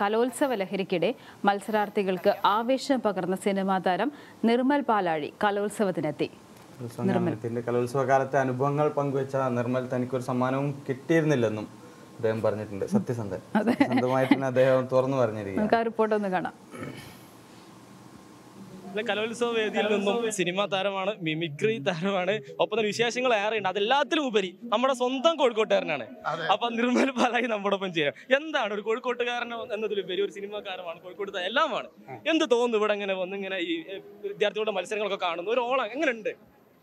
കലോത്സവ ലഹരിക്കിടെ മത്സരാർത്ഥികൾക്ക് ആവേശം പകർന്ന സിനിമാ താരം നിർമ്മൽ പാലാഴി കലോത്സവത്തിനെത്തി ഉത്സവത്തിന്റെ കലോത്സവ കാലത്തെ അനുഭവങ്ങൾ പങ്കുവെച്ച നിർമ്മൽ തനിക്കൊരു സമ്മാനവും കിട്ടിയിരുന്നില്ലെന്നും അദ്ദേഹം പറഞ്ഞിട്ടുണ്ട് സത്യസന്ധൻ സ്വന്തമായിട്ട് തന്നെ അദ്ദേഹം തുറന്നു പറഞ്ഞിരിക്കുക നമുക്ക് ആ റിപ്പോർട്ട് ഒന്ന് കാണാം ഇത് കലോത്സവ വേദിയിൽ നിന്നും സിനിമാ താരമാണ് മിമിക്രി താരമാണ് ഒപ്പം തന്നെ വിശേഷങ്ങൾ ഏറെയുണ്ട് അതെല്ലാത്തിലും ഉപരി നമ്മുടെ സ്വന്തം കോഴിക്കോട്ടുകാരനാണ് അപ്പൊ നിർമ്മൽ പാലായി നമ്മോടൊപ്പം ചെയ്യാം എന്താണ് ഒരു കോഴിക്കോട്ടുകാരൻ എന്നതിലുപരി ഒരു സിനിമാക്കാരമാണ് കോഴിക്കോട്ട് താരം എല്ലാമാണ് എന്ത് തോന്നുന്നു ഇവിടെ ഇങ്ങനെ വന്ന് ഇങ്ങനെ ഈ ഏ, വിദ്യാർത്ഥികളുടെ മത്സരങ്ങളൊക്കെ കാണുന്നു ഒരു ഓളം എങ്ങനെയുണ്ട്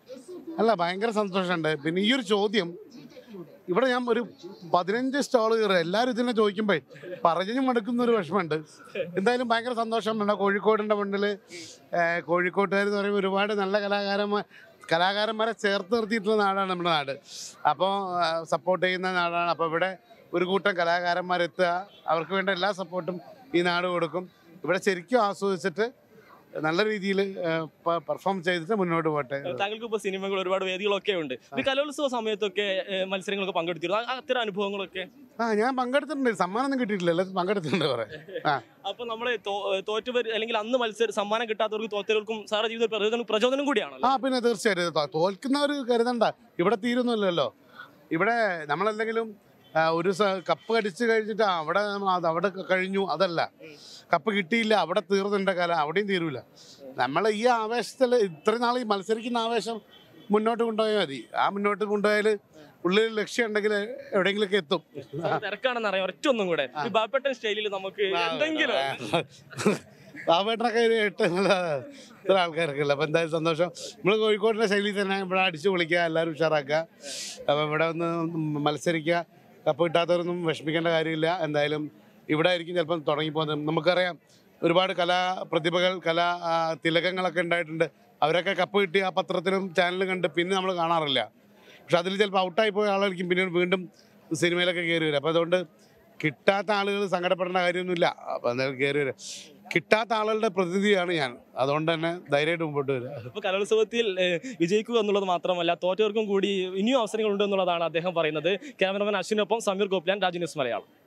അല്ല ഭയങ്കര സന്തോഷമുണ്ട് പിന്നെ ഈ ഒരു ചോദ്യം ഇവിടെ ഞാൻ ഒരു പതിനഞ്ച് സ്റ്റാൾ കയറി എല്ലാവരും ഇതിനെ ചോദിക്കുമ്പോൾ പറഞ്ഞു മടുക്കുന്ന ഒരു വിഷമമുണ്ട് എന്തായാലും ഭയങ്കര സന്തോഷം പിന്നെ കോഴിക്കോടിൻ്റെ മണ്ണിൽ കോഴിക്കോട്ടുകാർ എന്ന് പറയുമ്പോൾ ഒരുപാട് നല്ല കലാകാരന്മാർ കലാകാരന്മാരെ ചേർത്ത് നിർത്തിയിട്ടുള്ള നാടാണ് നമ്മുടെ നാട് അപ്പോൾ സപ്പോർട്ട് ചെയ്യുന്ന നാടാണ് അപ്പോൾ ഇവിടെ ഒരു കൂട്ടം കലാകാരന്മാരെത്തുക അവർക്ക് വേണ്ട എല്ലാ സപ്പോർട്ടും ഈ നാട് കൊടുക്കും ഇവിടെ ശരിക്കും ആസ്വദിച്ചിട്ട് നല്ല രീതിയിൽ പെർഫോം ചെയ്തിട്ട് മുന്നോട്ട് പോട്ടെ താങ്കൾക്ക് ഇപ്പൊ സിനിമകൾ ഒരുപാട് വേദികളൊക്കെ ഉണ്ട് ഈ കലോത്സവ സമയത്തൊക്കെ ഏ, മത്സരങ്ങളൊക്കെ പങ്കെടുത്തിരുന്നു ആ- അത്തരം അനുഭവങ്ങളൊക്കെ ആ ഞാൻ പങ്കെടുത്തിട്ടുണ്ട് സമ്മാനമൊന്നും കിട്ടിയിട്ടില്ല അല്ല പങ്കെടുത്തിട്ടുണ്ട് കുറെ ആ അപ്പൊ നമ്മള് തോറ്റുവർ അല്ലെങ്കിൽ അന്ന് മത്സരം സമ്മാനം കിട്ടാത്തവർക്ക് തോറ്റവർക്കും സാറ് ജീവിത പ്രചോദനം പ്രചോദനം കൂടിയാണല്ലോ ആ പിന്നെ തീർച്ചയായിട്ടും തോ- തോൽക്കുന്നവർ കരുതണ്ട ഇവിടെ തീരുന്നില്ലല്ലോ ഇവിടെ നമ്മളല്ലെങ്കിലും ആ, ഒരു സ- കപ്പ് കടിച്ചു കഴിഞ്ഞിട്ട് ആ, അവിടെ നമ്മ- അത് അവിടെ കഴിഞ്ഞു അതല്ല കപ്പ് കിട്ടിയില്ല അവിടെ തീർന്നിട്ടുണ്ട് കല അവിടെയും തീരൂല നമ്മൾ ഈ ആവേശത്തിൽ ഇത്രയും നാൾ ഈ മത്സരിക്കുന്ന ആവേശം മുന്നോട്ട് കൊണ്ടുപോയാൽ മതി ആ മുന്നോട്ട് കൊണ്ടുപോയാൽ ഉള്ളിൽ ലക്ഷ്യം ഉണ്ടെങ്കിൽ എവിടെയെങ്കിലുമൊക്കെ എത്തും സാറ് തിരക്കാണെന്ന് അറിയാം ഒറ്റ ഒന്നും കൂടെ ഈ ബാപ്പട്ടൻ സ്റ്റൈലിൽ നമുക്ക് എന്തെങ്കിലും ബാബേട്ടനൊക്കെ ഒരു എട്ട് നല്ല ഇത്ര ആൾക്കാരൊക്കെ ഉള്ളു അപ്പോൾ എന്തായാലും സന്തോഷം നമ്മൾ കോഴിക്കോടിൻ്റെ ശൈലിയിൽ തന്നെ ഇവിടെ അടിച്ചു പൊളിക്കുക എല്ലാവരും ഉഷാറാക്കുക അപ്പോൾ ഇവിടെ ഒന്ന് മത്സരിക്കുക കപ്പ് കിട്ടാത്തവരൊന്നും വിഷമിക്കേണ്ട കാര്യമില്ല എന്തായാലും ഇവിടെ ആയിരിക്കും ചിലപ്പം തുടങ്ങിപ്പോകുന്നത് നമുക്കറിയാം ഒരുപാട് കലാ പ്രതിഭകൾ കലാ ആ, തിലകങ്ങളൊക്കെ ഉണ്ടായിട്ടുണ്ട് അവരൊക്കെ കപ്പ് കിട്ടി ആ പത്രത്തിലും ചാനലിലും കണ്ട് പിന്നെ നമ്മൾ കാണാറില്ല പക്ഷെ അതിൽ ചിലപ്പോൾ ഔട്ടായി പോയ ആളായിരിക്കും പിന്നീട് വീണ്ടും സിനിമയിലൊക്കെ കയറി വരും അപ്പോൾ അതുകൊണ്ട് കിട്ടാത്ത ആളുകൾ സങ്കടപ്പെടേണ്ട കാര്യമൊന്നുമില്ല അപ്പോൾ എന്തായാലും കയറി വരും കിട്ടാത്ത ആളുകളുടെ പ്രതിനിധിയാണ് ഞാൻ അതുകൊണ്ട് തന്നെ ധൈര്യമായിട്ട് മുമ്പോട്ട് വരിക ഇപ്പൊ കലോത്സവത്തിൽ ഏഹ്, വിജയിക്കുക എന്നുള്ളത് മാത്രമല്ല തോറ്റവർക്കും കൂടി ഇനിയും അവസരങ്ങൾ ഉണ്ട് എന്നുള്ളതാണ് അദ്ദേഹം പറയുന്നത് ക്യാമറമാൻ അശ്വിനൊപ്പം സമീർ ഗോപ്ലാൻ രാജു ന്യൂസ് മലയാളം